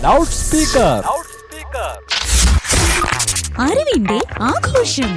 Loud speaker അറിവിന്റെ ആഘോഷം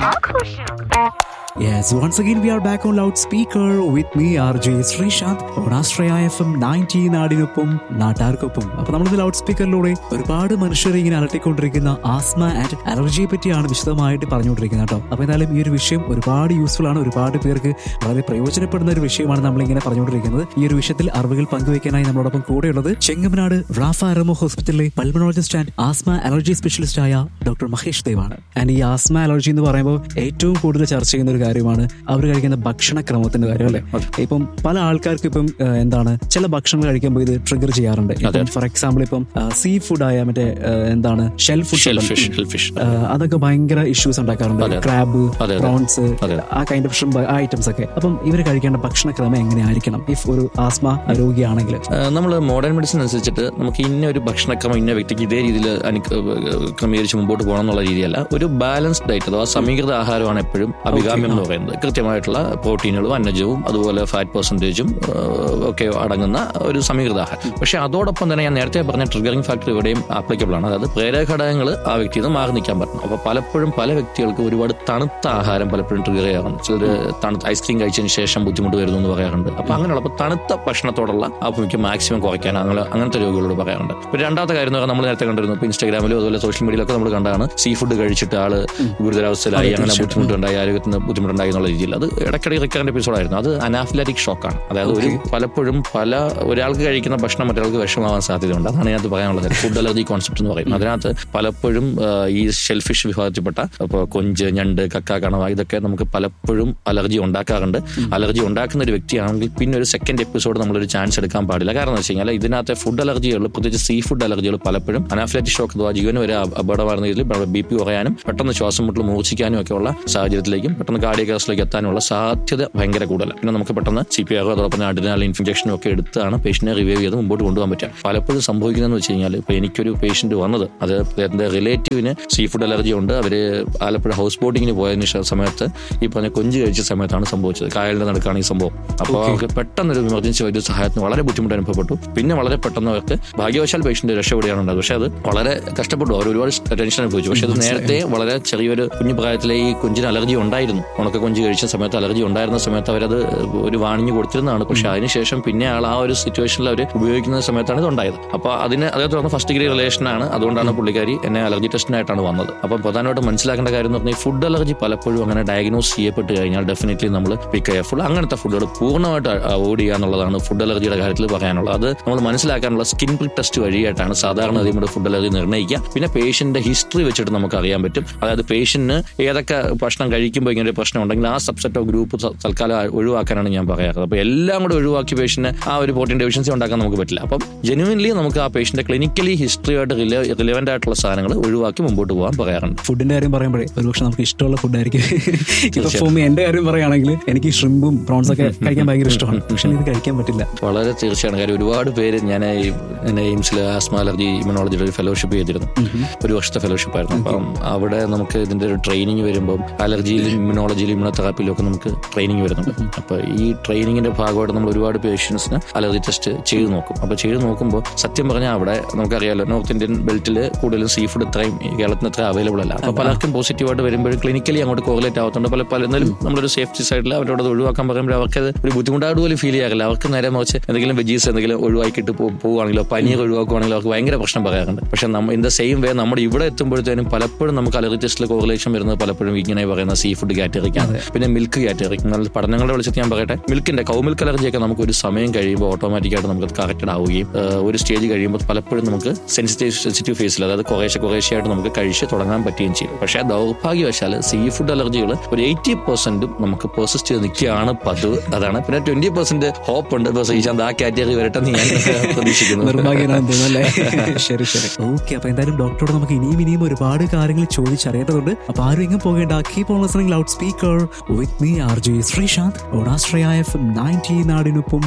Yes, once again we are back on loudspeaker with me RJ Sreesanth on Astraya FM 90 നാടിനൊപ്പം നാട്ടാർക്കൊപ്പം അപ്പൊ നമ്മൾ ലൗഡ് സ്പീക്കറിലൂടെ ഒരുപാട് മനുഷ്യരെ ഇങ്ങനെ അലട്ടിക്കൊണ്ടിരിക്കുന്ന ആസ്മ ആൻഡ് അലർജിയെ പറ്റിയാണ് വിശദമായിട്ട് പറഞ്ഞുകൊണ്ടിരിക്കുന്നത് കേട്ടോ അപ്പൊ എന്തായാലും ഈ ഒരു വിഷയം ഒരുപാട് യൂസ്ഫുൾ ആണ് ഒരുപാട് പേർക്ക് വളരെ പ്രയോജനപ്പെടുന്ന ഒരു വിഷയമാണ് നമ്മൾ ഇങ്ങനെ പറഞ്ഞുകൊണ്ടിരിക്കുന്നത് ഈ ഒരു വിഷയത്തിൽ അറിവുകൾ പങ്കുവയ്ക്കാനായി നമ്മളോടൊപ്പം കൂടെയുള്ളത് ചെങ്ങമനാട് റാഫ അറമോ ഹോസ്പിറ്റലിലെ pulmonologist and asthma allergy specialist ആയ ഡോക്ടർ മഹേഷ് ദേവാണ് ആൻഡ് ഈ ആസ്മ അലർജി എന്ന് പറയുമ്പോൾ ഏറ്റവും കൂടുതൽ ചർച്ച ചെയ്യുന്ന ഒരു കാര്യമാണ് അവർ കഴിക്കുന്ന ഭക്ഷണക്രമത്തിന്റെ കാര്യം അല്ലേ ഇപ്പം പല ആൾക്കാർക്ക് ഇപ്പം ആ, എന്താണ് ചില ഭക്ഷണം കഴിക്കുമ്പോൾ ഇത് ട്രിഗർ ചെയ്യാറുണ്ട് ഫോർ എക്സാമ്പിൾ ഇപ്പം സീ ഫുഡ് ആയ മറ്റേ ആ, എന്താണ് ഷെൽ ഫുഡ് ഷെൽഫിഷ് ഷെൽഫിഷ് അതൊക്കെ ഭയങ്കര ഇഷ്യൂസ് ഉണ്ടാക്കാറുണ്ട് അതെ. ക്രാബ് അതെ, അതെ. പ്രോൺസ് അതെ. Ah kind of shrimp ah items ഒക്കെ അപ്പം ഇവർ കഴിക്കേണ്ട ഭക്ഷണക്രമം എങ്ങനെയായിരിക്കണം ഇഫ് ഒരു ആസ്മ രോഗിയാണെങ്കിൽ നമ്മൾ മോഡേൺ മെഡിസിൻ അനുസരിച്ചിട്ട് നമുക്ക് ഇന്ന ഒരു ഭക്ഷണക്രമം ഇന്ന വ്യക്തിക്ക് ഇതേ രീതിയിൽ ക്രമീകരിച്ച് മുമ്പോട്ട് പോകണം എന്നുള്ള രീതിയല്ല ഒരു ബാലൻസ്ഡ് ഡയറ്റ് അഥവാ സമീകൃത ആഹാരമാണ് എപ്പോഴും അഭികാമ്യം എന്ന് പറയുന്നത് കൃത്യമായിട്ടുള്ള പ്രോട്ടീനുകളും അന്നജവും അതുപോലെ ഫാറ്റ് പെർസെൻറ്റേജും ഒക്കെ അടങ്ങുന്ന ഒരു സമീകൃത ആഹാരം പക്ഷെ അതോടൊപ്പം തന്നെ ഞാൻ നേരത്തെ പറഞ്ഞ ട്രിഗറിംഗ് ഫാക്ടർ ഇവിടെയും ആപ്ലിക്കബിൾ ആണ് അതായത് പ്രേരക ഘടകങ്ങൾ ആ വ്യക്തിയിൽ നിന്ന് മാറി നിൽക്കാൻ പറ്റണം അപ്പോൾ പലപ്പോഴും പല വ്യക്തികൾക്ക് ഒരുപാട് തണുത്ത ആഹാരം പലപ്പോഴും ട്രിഗർ ചെയ്യാറുണ്ട് ചിലർ തണുത്ത ഐസ്ക്രീം കഴിച്ചതിന് ശേഷം ബുദ്ധിമുട്ട് വരുന്നു എന്ന് പറയാറുണ്ട് അപ്പോൾ അങ്ങനെയുള്ള അപ്പോൾ തണുത്ത ഭക്ഷണത്തോടുള്ള ആഭിമുഖ്യം മാക്സിമം കുറയ്ക്കാൻ അങ്ങനെ അങ്ങനത്തെ രോഗികളോട് പറയാറുണ്ട് പിന്നെ രണ്ടാമത്തെ കാര്യം എന്ന് പറഞ്ഞാൽ നമ്മൾ നേരത്തെ കണ്ടിരുന്നു ഇപ്പോൾ ഇൻസ്റ്റാഗ്രാമിലും അതുപോലെ സോഷ്യൽ മീഡിയയിലൊക്കെ നമ്മൾ കണ്ടാണ് സീ ഫുഡ് കഴിച്ചിട്ട് ആള് ഗുരുതരാവസ്ഥയിലായി അങ്ങനെ ബുദ്ധിമുട്ടുണ്ടായി ആരോഗ്യത്തിന് ബുദ്ധിമുട്ടുണ്ടായി എന്നുള്ള രീതിയിൽ അത് ഇടയ്ക്കിടെ റിക്കറന്റ് എപ്പിസോഡായിരുന്നു അത് അനാഫിലാറ്റിക് ഷോക്കാണ് അതായത് ഒരു പലപ്പോഴും പല ഒരാൾക്ക് കഴിക്കുന്ന ഭക്ഷണം മറ്റൊരാൾക്ക് വിഷമാവാൻ സാധ്യതയുണ്ട് അതാണ് ഇതിനകത്ത് പറയാനുള്ളത് ഫുഡ് അലർജി കോൺസെപ്റ്റ് എന്ന് പറയും അതിനകത്ത് പലപ്പോഴും ആ, ഈ ഷെൽഫിഷ് വിഭാഗത്തിൽപ്പെട്ട ഇപ്പോൾ കൊഞ്ച് ഞണ്ട് കക്ക കണവ ഇതൊക്കെ നമുക്ക് പലപ്പോഴും അലർജി ഉണ്ടാക്കാറുണ്ട് അലർജി ഉണ്ടാക്കുന്ന ഒരു വ്യക്തിയാണെങ്കിൽ പിന്നെ ഒരു സെക്കൻഡ് എപ്പിസോഡ് നമ്മളൊരു ചാൻസ് എടുക്കാൻ പാടില്ല കാരണം എന്ന് വെച്ച് കഴിഞ്ഞാൽ ഇതിനകത്തെ ഫുഡ് അലർജികൾ പ്രത്യേകിച്ച് സീ ഫുഡ് അലർജികൾ പലപ്പോഴും അനാഫ്ലാറ്റിക് ഷോക്ക് അഥവാ ജീവന് വരെ അപ- അപകടമാകുന്ന രീതിയിൽ ബി പി കുറയാനും പെട്ടെന്ന് ശ്വാസം മുട്ടൽ മൂർച്ഛിക്കാനും ഒക്കെയുള്ള സാഹചര്യത്തിലേക്കും പെട്ടെന്ന് കാർഡിയക് അറസ്റ്റിലേക്ക് എത്താനുള്ള സാധ്യത ഭയങ്കര കൂടുതലാണ് പിന്നെ നമുക്ക് പെട്ടെന്ന് സി പി ആറോ അതോടൊപ്പം അഡിനാൽ ഇൻഫെക്ഷനും ഒക്കെ എടുത്താണ് പേഷ്യന്റിനെ റിവൈവ് ചെയ്ത് മുമ്പോട്ട് കൊണ്ടുപോകാൻ പറ്റുക പലപ്പോഴും സംഭവിക്കുന്നതെന്ന് വെച്ച് കഴിഞ്ഞാൽ ഇപ്പോൾ എനിക്കൊരു പേഷ്യന്റ് വന്നത് അത് എൻ്റെ റിലേറ്റീവിന് സീ ഫുഡ് അലർജി ഉണ്ട് അവർ ആലപ്പുഴ ഹൗസ് ബോട്ടിങ്ങിന് പോയതിന് ശേ- സമയത്ത് ഈ പറഞ്ഞ കൊഞ്ച് കഴിച്ച സമയത്താണ് സംഭവിച്ചത് കായലിന്റെ നടുക്കാണ് ഈ സംഭവം അപ്പോൾ അവർക്ക് പെട്ടെന്ന് ഒരു എമർജൻസി വൈദ്യ സഹായത്തിന് വളരെ ബുദ്ധിമുട്ട് അനുഭവപ്പെട്ടു പിന്നെ വളരെ പെട്ടെന്ന് അവർക്ക് ഭാഗ്യവശാൽ പേഷ്യന്റ് രക്ഷപ്പെടുകയാണ് ഉണ്ടായത് പക്ഷേ അത് വളരെ കഷ്ടപ്പെട്ടു അവർ ഒരുപാട് ടെൻഷൻ അനുഭവിച്ചു പക്ഷേ അത് നേരത്തെ വളരെ ചെറിയൊരു കുഞ്ഞു പ്രായത്തിലെ ഈ കൊഞ്ചിന് അലർജി ഉണ്ടായിരുന്നു ഉണക്ക കൊഞ്ച് കഴിച്ച സമയത്ത് അലർജി ഉണ്ടായിരുന്ന സമയത്ത് അവരത് ഒരു വാണിഞ്ഞ് കൊടുത്തിരുന്നതാണ് പക്ഷെ അതിനുശേഷം പിന്നെ ആൾ ആ ഒരു സിറ്റുവേഷനിൽ അവർ ഉപയോഗിക്കുന്ന സമയത്താണ് ഇത് ഉണ്ടായത് അപ്പോൾ അതിന് അതേ തുടർന്ന് ഫസ്റ്റ് ഡിഗ്രി റിലേഷനാണ് അതുകൊണ്ടാണ് പുള്ളിക്കാരി എന്നെ അലർജി ടെസ്റ്റിനായിട്ടാണ് വന്നത് അപ്പോൾ പ്രധാനമായിട്ടും മനസ്സിലാക്കേണ്ട കാര്യം എന്ന് പറഞ്ഞാൽ ഈ ഫുഡ് അലർജി പലപ്പോഴും അങ്ങനെ ഡയഗ്നോസ് ചെയ്യപ്പെട്ട് കഴിഞ്ഞാൽ ഡെഫിനറ്റ്ലി നമ്മൾ ബി കെയർഫുൾ അങ്ങനത്തെ ഫുഡുകൾ പൂർണ്ണമായിട്ട് അവോയ്ഡ് ചെയ്യുക എന്നുള്ളതാണ് ഫുഡ് അലർജിയുടെ കാര്യത്തിൽ പറയാനുള്ളത് അത് നമ്മൾ മനസ്സിലാക്കാനുള്ള സ്കിൻ പ്രിക് ടെസ്റ്റ് വഴിയായിട്ടാണ് സാധാരണ നമ്മുടെ ഫുഡ് അലർജി നിർണ്ണയിക്കുക പിന്നെ പേഷ്യന്റിന്റെ ഹിസ്റ്ററി വെച്ചിട്ട് നമുക്ക് അറിയാൻ പറ്റും അതായത് പേഷ്യന്റിന് ഏതൊക്കെ ഭക്ഷണം കഴിക്കുമ്പോൾ ഇങ്ങനെ ഒരു പ്രശ്നം ഉണ്ടെങ്കിൽ ആ സബ്സെറ്റ് ഓഫ് ഗ്രൂപ്പ് തൽക്കാലം ഒഴിവാക്കാനാണ് ഞാൻ പറയാറ് അപ്പോൾ എല്ലാം കൂടെ ഒഴിവാക്കി പേഷ്യന്റിന് ആ ഒരു പ്രോട്ടീൻ ഡെഫിഷ്യൻസി ഉണ്ടാക്കാൻ നമുക്ക് പറ്റില്ല അപ്പം ജെനുവിൻലി നമുക്ക് ആ പേഷ്യന്റെ ക്ലിനിക്കലി ഹിസ്റ്ററിയായിട്ട് റിലവൻ്റ് ആയിട്ടുള്ള സാധനങ്ങൾ ഒഴിവാക്കി മുമ്പോട്ട് പോകാൻ പറയാറുണ്ട് ഫുഡിന്റെ കാര്യം പറയുമ്പോഴേ ഒരുപക്ഷെ നമുക്ക് ഇഷ്ടമുള്ള ഫുഡായിരിക്കും ഇപ്പൊ ഫോർ മീ എന്റെ കാര്യം പറയുകയാണെങ്കിൽ എനിക്ക് ഷ്രിമ്പും പ്രോൺസ് ഒക്കെ കഴിക്കാൻ ഭയങ്കര ഇഷ്ടമാണ് പക്ഷെ ഇത് കഴിക്കാൻ പറ്റില്ല വളരെ തീർച്ചയാണ് കാര്യം ഒരുപാട് പേര് ഞാൻ ഈ എന്നെ എയിംസിൽ ആസ്മ അലർജി ഇമ്യൂണോളജിയുടെ ഒരു ഫെലോഷിപ്പ് ചെയ്തിരുന്നു ഒരു വർഷത്തെ ഫെലോഷിപ്പ് ആയിരുന്നു അപ്പം അവിടെ നമുക്ക് ഇതിന്റെ ഒരു ട്രെയിനിങ് വരുമ്പോൾ അലർജിയിലും ഇമ്യൂണോളജിയിലും ഇമ്യൂണോതെറാപ്പിയിലും ഒക്കെ നമുക്ക് ട്രെയിനിങ് വരുന്നുണ്ട് അപ്പൊ ഈ ട്രെയിനിങ്ങിന്റെ ഭാഗമായിട്ട് നമ്മൾ ഒരുപാട് പേഷ്യൻസിന് അലർജി ടെസ്റ്റ് ചെയ്ത് നോക്കും അപ്പൊ ചെയ്ത് നോക്കുമ്പോൾ സത്യം പറഞ്ഞാൽ അവിടെ നമുക്കറിയാലോ നോർത്ത് ഇന്ത്യൻ ബെൽറ്റിൽ കൂടുതലും സീ ഫുഡ് ഇത്രയും ഈ കേരളത്തിന് ഇത്ര അവൈലബിൾ അല്ല അപ്പൊ പലർക്കും പോസിറ്റീവായിട്ട് വരുമ്പോഴും ക്ലിനിക്കലി അങ്ങോട്ട് കോറിലേറ്റ് ആവുന്നുണ്ട് പല പല എന്നാലും നമ്മളൊരു സേഫ്റ്റി സൈഡിൽ അവരോട് അത് ഒഴിവാക്കാൻ പറയുമ്പോൾ അവർക്ക് അത് ഒരു ബുദ്ധിമുട്ടായിട്ട് പോലും ഫീൽ ചെയ്യാറില്ല അവർക്ക് നേരെ മറിച്ച് എന്തെങ്കിലും വെജീസ് എന്തെങ്കിലും ഒഴിവാക്കിയിട്ട് പോ- പോവുകയാണെങ്കിലോ പനീർ ഒഴിവാക്കുകയാണെങ്കിലോ അവർക്ക് ഭയങ്കര പ്രശ്നം പറയാറുണ്ട് പക്ഷെ നമ്മൾ ഇൻ ദ സെയിം വേ നമ്മുടെ ഇവിടെ എത്തുമ്പോഴത്തേനും പലപ്പോഴും നമുക്ക് അലർജി ടെസ്റ്റിൽ കോറിലേഷൻ വരുന്നത് പലപ്പോഴും ഇങ്ങനെ പറയുന്ന സീ ഫുഡ് കാറ്റഗറിക്കാണ് പിന്നെ മിൽക്ക് കാറ്റഗറി നല്ല പഠനങ്ങളുടെ വെളിച്ചത്ത് ഞാൻ പറയട്ടെ മിൽക്കിന്റെ കൗ മിൽക്ക് അലർജിയൊക്കെ നമുക്ക് ഒരു സമയം കഴിയുമ്പോൾ ഓട്ടോമാറ്റിക്കായിട്ട് നമുക്ക് കറക്റ്റഡ് ആവുകയും ആ, ഒരു സ്റ്റേജ് കഴിയുമ്പോൾ പലപ്പോഴും നമുക്ക് സെൻസിറ്റീവ് സെൻസിറ്റീവ് ഫേസിൽ അതായത് കുറേശ്ശെ കുറേശ്ശെയായിട്ട് നമുക്ക് കഴിച്ച് തുടങ്ങാൻ പറ്റുകയും ചെയ്യും പക്ഷേ ദൗർഭാഗ്യവശാൽ സീ ഫുഡ് അലർജികൾ ഒരു എയ്റ്റി പെർസെന്റും നമുക്ക് പെർസിസ്റ്റ് ചെയ്ത് നിൽക്കുകയാണ് പതിവ് അതാണ് പിന്നെ ട്വന്റി പെർസെന്റ് ഹോപ്പ് ഉണ്ട് ഇപ്പൊ ശ്രീശാന്ത് ആ കാറ്റഗറി വരട്ടെ എന്ന് ഞാൻ പ്രതീക്ഷിക്കുന്നു നിർഭാഗ്യനാണെന്ന് തോന്നുന്നല്ലേ ശരി ശരി ഓക്കെ അപ്പൊ എന്തായാലും ഡോക്ടറോട് നമുക്ക് ഇനിയും ഇനിയും ഒരുപാട് കാര്യങ്ങൾ ചോദിച്ചറിയേണ്ടതുണ്ട് അപ്പൊ ആരും എങ്ങും പോകേണ്ട keep on listening loud speaker with me R J Sreesanth ഓണാശ്രയ എഫ് നയൻറ്റി നാടിനൊപ്പം